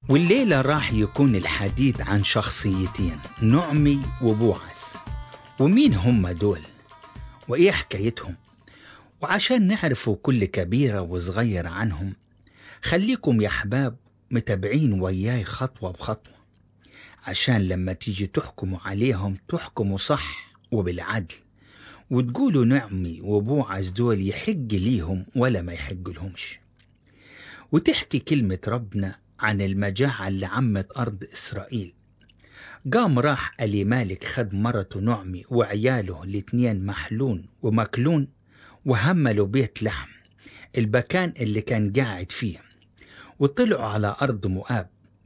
والليلة راح يكون الحديث عن شخصيتين نعمي وبوعز ومين هم دول وإيه حكايتهم وعشان نعرفوا كل كبيرة وصغير عنهم خليكم يا أحباب متابعين وياي خطوة بخطوة عشان لما تيجي تحكموا عليهم تحكموا صح وبالعدل وتقولوا نعمي وبوعز دول يحق ليهم ولا ما يحق لهمش وتحكي كلمة ربنا عن المجاعة اللي عمت أرض إسرائيل قام راح ألي مالك خد مرته نعمي وعياله الاتنين محلون ومكلون وهملوا بيت لحم المكان اللي كان قاعد فيه وطلعوا على أرض مؤاب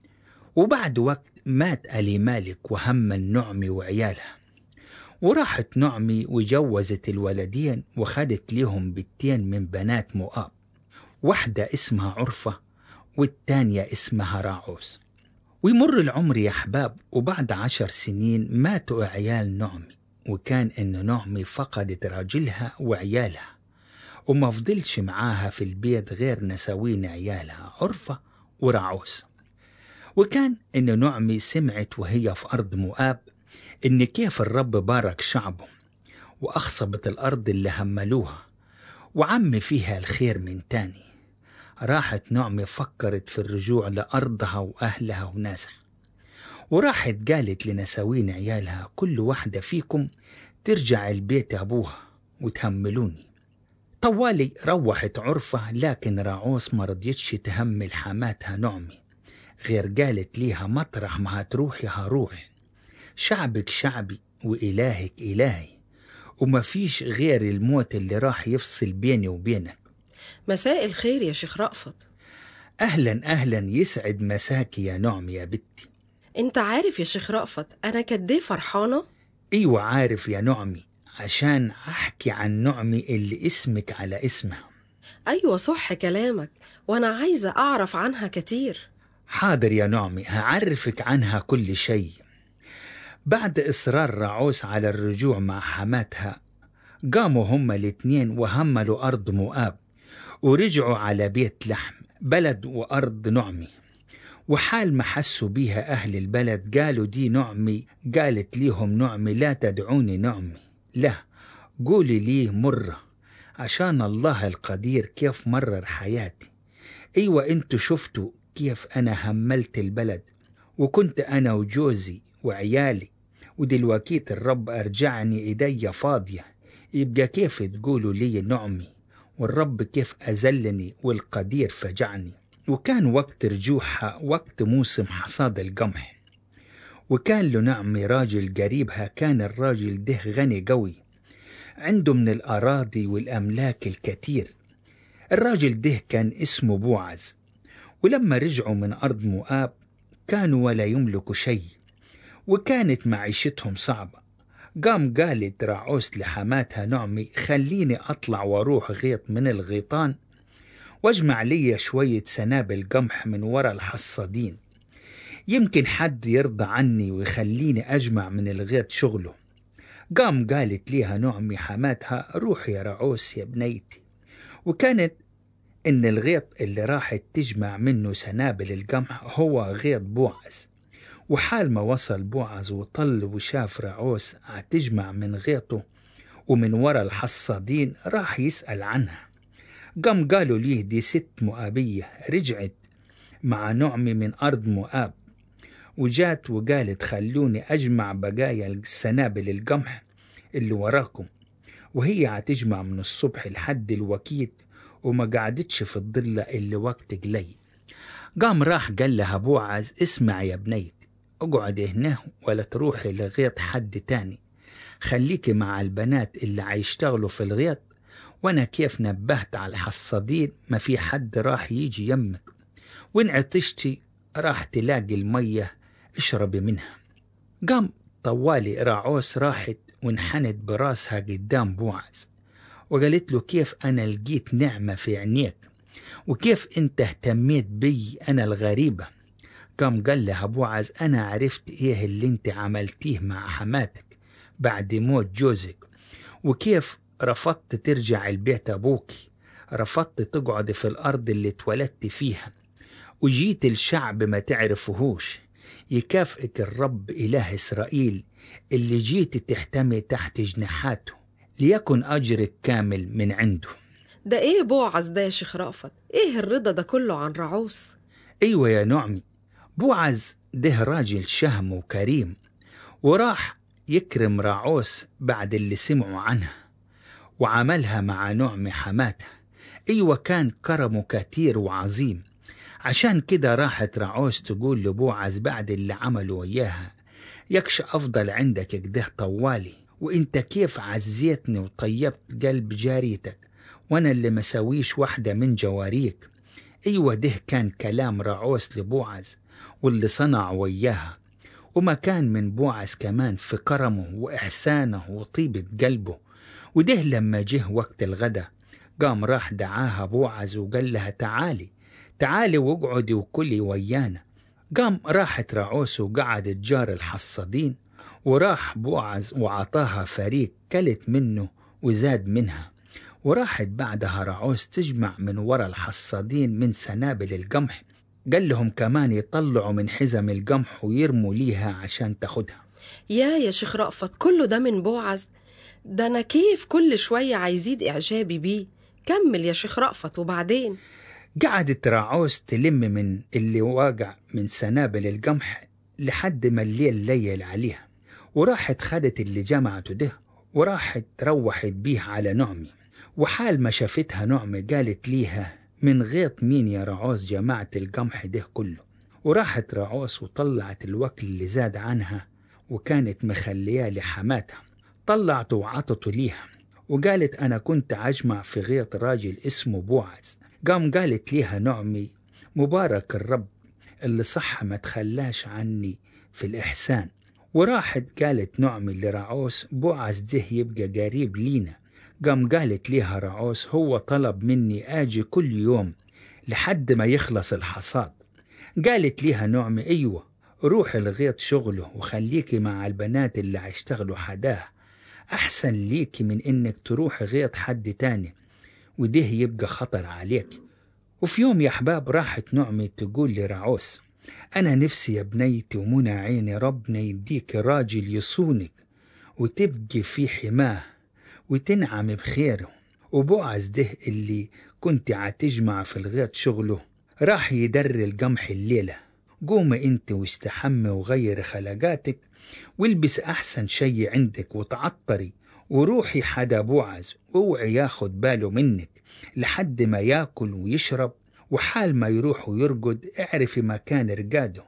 وبعد وقت مات ألي مالك وهمل نعمي وعيالها وراحت نعمي وجوزت الولدين وخدت ليهم بنتين من بنات مؤاب واحدة اسمها عرفة والتانية اسمها راعوس ويمر العمر يا أحباب وبعد عشر سنين ماتوا عيال نعمي وكان إن نعمي فقدت راجلها وعيالها وما فضلش معاها في البيت غير نساوين عيالها عرفة وراعوس وكان إن نعمي سمعت وهي في أرض مؤاب إن كيف الرب بارك شعبه وأخصبت الأرض اللي هملوها وعم فيها الخير من تاني راحت نعمي فكرت في الرجوع لأرضها وأهلها وناسها وراحت قالت لنساوين عيالها كل واحدة فيكم ترجع البيت أبوها وتهملوني طوالي روحت عرفة لكن راعوس ما رضيتش تهمل حماتها نعمي غير قالت ليها مطرح ما هتروحي هروح شعبك شعبي وإلهك إلهي وما فيش غير الموت اللي راح يفصل بيني وبينك مساء الخير يا شيخ رأفت أهلا أهلا يسعد مساكي يا نعم يا بنتي انت عارف يا شيخ رأفت انا قد ايه فرحانة أيوة عارف يا نعمي عشان أحكي عن نعمي اللي اسمك على اسمها ايوه صح كلامك وانا عايزة اعرف عنها كتير حاضر يا نعمي هعرفك عنها كل شيء بعد إصرار راعوس على الرجوع مع حماتها قاموا هما الاتنين وهملوا أرض مؤاب ورجعوا على بيت لحم بلد وأرض نعمي وحال ما حسوا بيها أهل البلد قالوا دي نعمي قالت ليهم نعمي لا تدعوني نعمي لا قولي لي مرة عشان الله القدير كيف مرر حياتي أيوة انتوا شفتوا كيف أنا هملت البلد وكنت أنا وجوزي وعيالي ودلوقتي الرب أرجعني إيديا فاضية يبقى كيف تقولوا لي نعمي والرب كيف أذلني والقدير فجعني وكان وقت رجوعها وقت موسم حصاد القمح وكان له نعمي راجل قريبها كان الراجل ده غني قوي عنده من الأراضي والأملاك الكثير الراجل ده كان اسمه بوعز ولما رجعوا من أرض مؤاب كانوا ولا يملكوا شيء وكانت معيشتهم صعبة قام قالت راعوس لحماتها نعمي خليني أطلع وأروح غيط من الغيطان واجمع لي شوية سنابل قمح من ورا الحصادين يمكن حد يرضى عني ويخليني أجمع من الغيط شغله قام قالت ليها نعمي حماتها روح يا رعوس يا بنيتي وكانت إن الغيط اللي راحت تجمع منه سنابل القمح هو غيط بوعز وحال ما وصل بوعز وطل وشاف رعوس عتجمع من غيطه ومن ورا الحصادين راح يسأل عنها قام قالوا ليه دي ست مؤابية رجعت مع نعمي من أرض مؤاب وجات وقالت خلوني أجمع بقايا السنابل القمح اللي وراكم وهي عتجمع من الصبح لحد الوكيت وما قعدتش في الضلة اللي وقت قلي قام راح قال لها بوعز اسمع يا بنيتي اقعد هنا ولا تروحي لغيط حد تاني خليكي مع البنات اللي عيشتغلوا في الغيط وانا كيف نبهت على الحصادين ما في حد راح يجي يمك وان عطشتي راح تلاقي المية اشربي منها قام طوالي راعوس راحت وانحنت براسها قدام بوعز وقالت له كيف أنا لقيت نعمة في عينيك وكيف أنت اهتميت بي أنا الغريبة قام قال لها بوعز أنا عرفت إيه اللي أنت عملتيه مع حماتك بعد موت جوزك وكيف رفضت ترجع البيت أبوكي رفضت تقعد في الأرض اللي اتولدت فيها وجيت الشعب ما تعرفهوش يكافئك الرب إله إسرائيل اللي جيت تحتمي تحت جناحاته ليكن أجرك كامل من عنده ده ايه بوعز ده يا شيخ رأفت ايه الرضا ده كله عن رعوس أيوة يا نعمي بوعز ده راجل شهم وكريم وراح يكرم راعوس بعد اللي سمعوا عنها وعملها مع نعمي حماتها أيوة كان كرمه كتير وعظيم عشان كده راحت راعوس تقول لبوعز بعد اللي عمله وياها يكش أفضل عندك كده طوالي وانت كيف عزيتني وطيبت قلب جاريتك وانا اللي مساويش واحدة من جواريك ايوه ده كان كلام راعوس لبوعز واللي صنع وياها وما كان من بوعز كمان في كرمه وإحسانه وطيبة قلبه وده لما جه وقت الغدا قام راح دعاها بوعز وقال لها تعالي تعالي واقعدي وكلي ويانا قام راحت راعوس وقعدت جار الحصادين وراح بوعز وعطاها فريق كلت منه وزاد منها وراحت بعدها راعوس تجمع من ورا الحصادين من سنابل القمح قال لهم كمان يطلعوا من حزم القمح ويرموا ليها عشان تاخدها يا يا شيخ رأفت كله ده من بوعز ده انا كيف كل شوية عايزيد اعجابي بيه كمل يا شيخ رأفت وبعدين قعدت راعوس تلم من اللي واقع من سنابل القمح لحد ما الليل ليل عليها وراحت خدت اللي جمعته ده وراحت روحت بيه على نعمي وحال ما شافتها نعمة قالت ليها من غيط مين يا رعوس جمعت القمح ده كله وراحت رعوس وطلعت الوكل اللي زاد عنها وكانت مخلياه لحماتها طلعته وعطته ليها وقالت أنا كنت أجمع في غيط راجل اسمه بوعز قام قالت ليها نعمي مبارك الرب اللي صح ما تخلاش عني في الإحسان وراحت قالت نعمي لرعوس بوعز ده يبقى قريب لينا قام قالت ليها رعوس هو طلب مني آجي كل يوم لحد ما يخلص الحصاد قالت ليها نعمي أيوة روح الغيط شغله وخليكي مع البنات اللي هيشتغلوا حداه أحسن ليكي من إنك تروح غيط حد تاني وده يبقى خطر عليك وفي يوم يا أحباب راحت نعمي تقول لرعوس أنا نفسي يا بنيتي ومنى عيني ربنا يديك راجل يصونك وتبقي في حماه وتنعم بخيره وبوعز ده اللي كنت عتجمع في الغيط شغله راح يدر القمح الليلة قومي انت واستحمي وغير خلقاتك والبس أحسن شي عندك وتعطري وروحي حدا بوعز واوعي ياخد باله منك لحد ما ياكل ويشرب وحال ما يروح ويرقد اعرفي مكان رقاده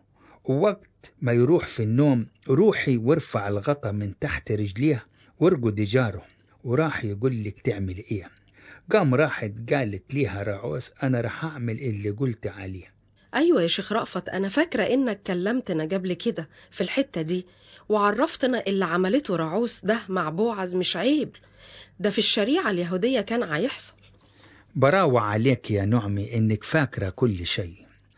ووقت ما يروح في النوم روحي وارفع الغطا من تحت رجليه وارقدي جاره وراح يقول لك تعمل ايه قام راحت قالت ليها رعوس انا راح اعمل اللي قلت عليه ايوه يا شيخ رأفت انا فاكرة انك كلمتنا قبل كده في الحتة دي وعرفتنا اللي عملته رعوس ده مع بوعز مش عيب ده في الشريعة اليهودية كان هيحصل براوة عليك يا نعمي انك فاكرة كل شيء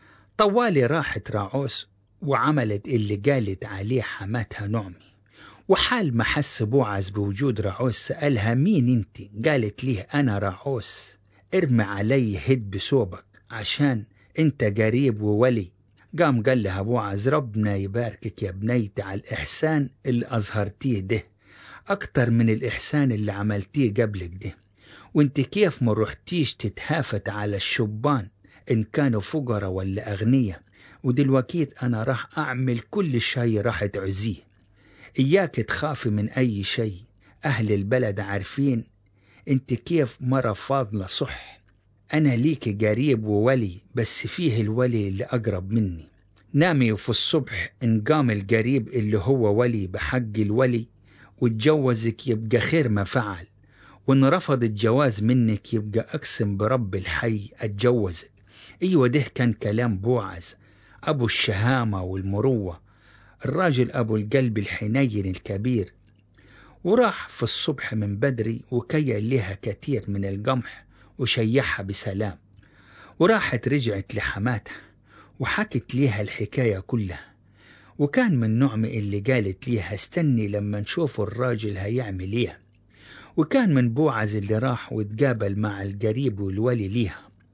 طوالي راحت راعوس وعملت اللي قالت عليه حماتها نعمي وحال ما حس بوعز بوجود رعوس سألها مين انت قالت ليه أنا رعوس ارمي علي هد بثوبك عشان انت قريب وولي قام قال لها بوعز ربنا يباركك يا بنيتي على الإحسان اللي أظهرتيه ده أكتر من الإحسان اللي عملتيه قبلك ده وانت كيف ما رحتيش تتهافت على الشبان إن كانوا فقراء ولا أغنياء ودلوقيت أنا راح أعمل كل شيء راح تعزيه إياك تخافي من أي شيء أهل البلد عارفين أنت كيف مرة فاضلة صح أنا ليك قريب وولي بس فيه الولي اللي أقرب مني نامي وفي الصبح إن قام القريب اللي هو ولي بحق الولي وتجوزك يبقى خير ما فعل وإن رفض الجواز منك يبقى أقسم برب الحي أتجوزك أيوة ده كان كلام بوعز أبو الشهامة والمروة الراجل أبو القلب الحنين الكبير وراح في الصبح من بدري وكيل لها كتير من القمح وشيحها بسلام وراحت رجعت لحماتها وحكت ليها الحكاية كلها وكان من نعمة اللي قالت ليها استني لما نشوف الراجل هيعمل ايه وكان من بوعز اللي راح وتقابل مع القريب والولي ليها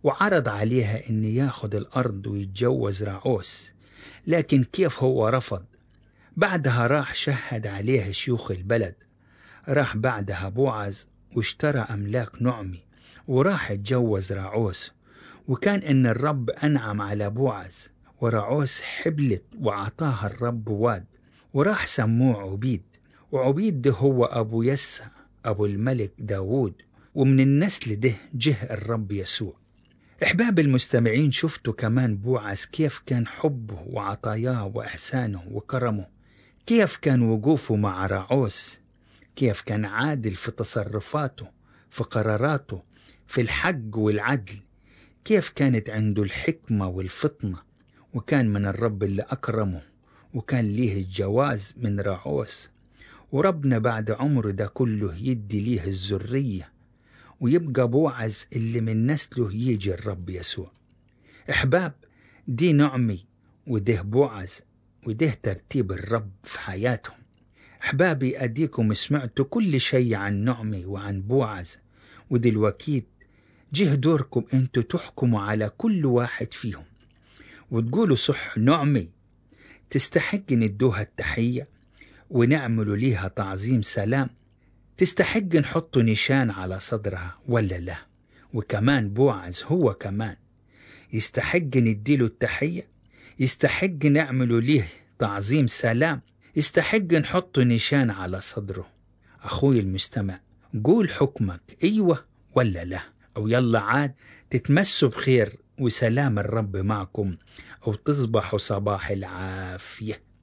وعرض عليها إن ياخد الأرض ويتجوز راعوس لكن كيف هو رفض بعدها راح شهد عليه شيوخ البلد راح بعدها بوعز واشترى أملاك نعمي وراح اتجوز راعوس وكان إن الرب أنعم على بوعز وراعوس حبلت وعطاها الرب واد وراح سموه عبيد وعبيد ده هو أبو يسى أبو الملك داوود ومن النسل ده جه الرب يسوع إحباب المستمعين شفتوا كمان بوعز كيف كان حبه وعطاياه وإحسانه وكرمه كيف كان وقوفه مع راعوس كيف كان عادل في تصرفاته في قراراته في الحق والعدل كيف كانت عنده الحكمة والفطنة وكان من الرب اللي أكرمه وكان ليه الجواز من راعوس وربنا بعد عمره ده كله يدي ليه الذرية ويبقى بوعز اللي من نسله يجي الرب يسوع إحباب دي نعمي وده بوعز وده ترتيب الرب في حياتهم أحبابي أديكم سمعتوا كل شيء عن نعمي وعن بوعز ودلوقتي جه دوركم انتوا تحكموا على كل واحد فيهم وتقولوا صح نعمي تستحق ندوها التحية ونعملوا ليها تعظيم سلام تستحق نحط نشان على صدرها ولا لا وكمان بوعز هو كمان يستحق نديله التحية يستحق نعملوا ليه تعظيم سلام يستحق نحط نشان على صدره أخوي المستمع قول حكمك أيوة ولا لا أو يلا عاد تتمسوا بخير وسلام الرب معكم أو تصبحوا صباح العافية